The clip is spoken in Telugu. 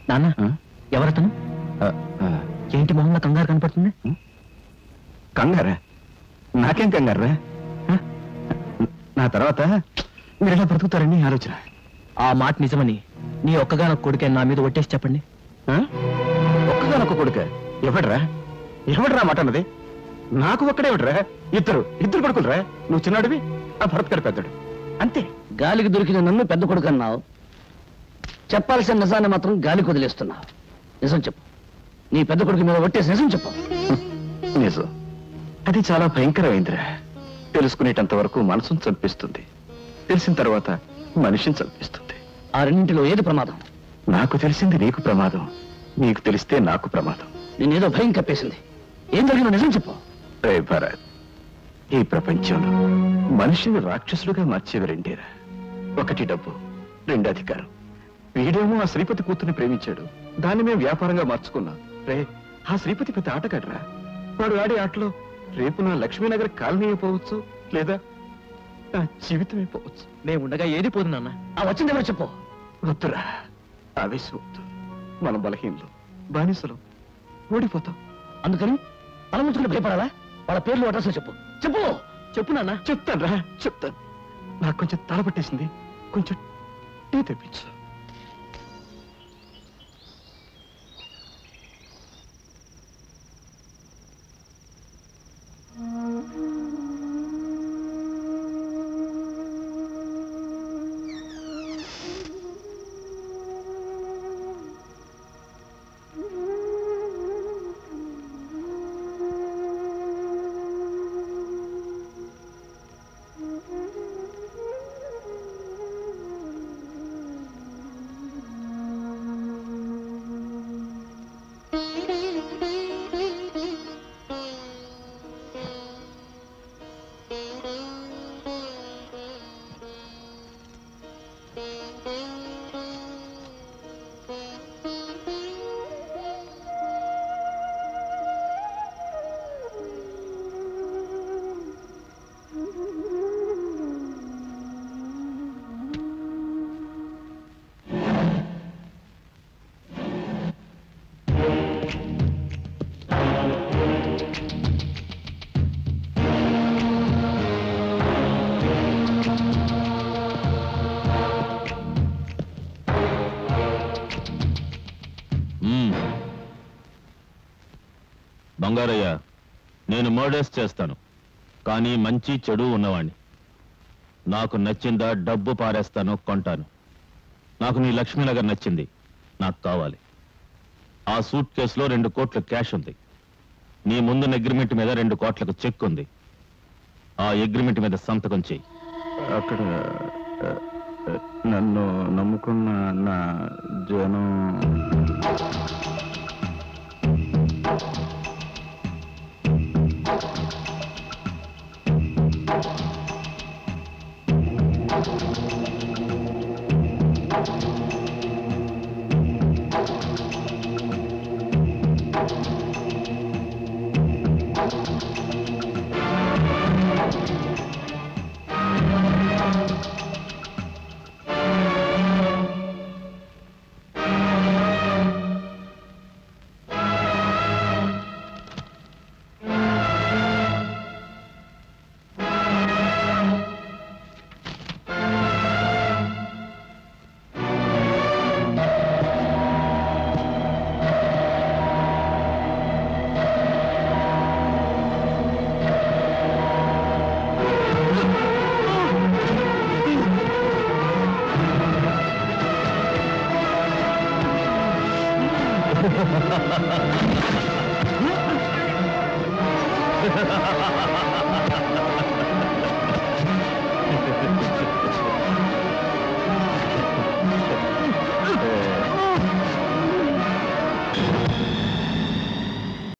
నాన్న ఎవరతను ఏంటి మొహంలో కంగారు కనపడుతుంది కంగారా నాకేం కంగారా నా తర్వాత మీరు ఎలా బ్రతుకుతారని ఆలోచన ఆ మాట నిజమని నీ ఒక్కగానొక్క కొడుకే నా మీద ఒట్టేసి చెప్పండి ఆ? ఒక్కగానొక్క కొడుక ఎవడ్రా ఎవడ్రా మాట అన్నది నాకు ఒక్కడేవిడ్రా ఇద్దరు ఇద్దరు కొడుకులరా నువ్వు చిన్నాడివి ఆ భరత్ గారు పెద్దడు అంతే గాలికి దొరికిన నన్ను పెద్ద కొడుకు అన్నావు చెప్పాల్సిన నిజాన్ని మాత్రం గాలికి వదిలేస్తున్నావు నిజం చెప్పు నీ పెద్ద కొడుకు మీద ఒట్టేసి నిజం చెప్పు నిజం అది చాలా భయంకరమైందిరా తెలుసుకునేటంత వరకు మనసును చంపిస్తుంది తెలిసిన తర్వాత మనిషిని చంపిస్తుంది ఆ రెండింటిలో ఏది ప్రమాదం నాకు తెలిసింది నీకు ప్రమాదం నీకు తెలిస్తే నాకు ప్రమాదం నేనేదో భయం కప్పేసింది ఏం జరిగిందో నిజం చెప్పు రే భరత్ ఈ ప్రపంచంలో మనిషిని రాక్షసులుగా మార్చేవి రెండేరా ఒకటి డబ్బు రెండు అధికారం వీడేమో ఆ శ్రీపతి కూతుర్ని ప్రేమించాడు దాన్ని మేము వ్యాపారంగా మార్చుకున్నాం రే ఆ శ్రీపతి పెద్ద ఆటగాడరా వాడు ఆడే ఆటలో రేపు నా లక్ష్మీనగర్ కాలనీ అయిపోవచ్చు లేదా నా జీవితం అయిపోవచ్చు నేను ఉండగా ఏది పోదు నాన్న ఆ వచ్చింది ఎవరు చెప్పు వద్దురా ఆవేశం వద్దు మనం బలహీనలు బానిసలు ఓడిపోతాం అందుకని తల ముంచుకుని భయపడాలా వాళ్ళ పేర్లు అడ్రస్ చెప్పు చెప్పు చెప్పు నాన్న చెప్తాను రా చెప్తాను నాకు కొంచెం తల పట్టేసింది కొంచెం టీ తెప్పించు బంగారయ్య నేను మర్డర్స్ చేస్తాను కానీ మంచి చెడు ఉన్నవాణ్ణి నాకు నచ్చిందా డబ్బు పారేస్తాను కొంటాను నాకు నీ లక్ష్మీనగర్ నచ్చింది నాకు కావాలి ఆ సూట్ కేసులో రెండు కోట్ల క్యాష్ ఉంది నీ ముందున్న అగ్రిమెంట్ మీద రెండు కోట్లకు చెక్ ఉంది ఆ అగ్రిమెంట్ మీద సంతకం చెయ్యి అక్కడ ఆ, ఆ, నన్ను నమ్ముకున్న నా జనం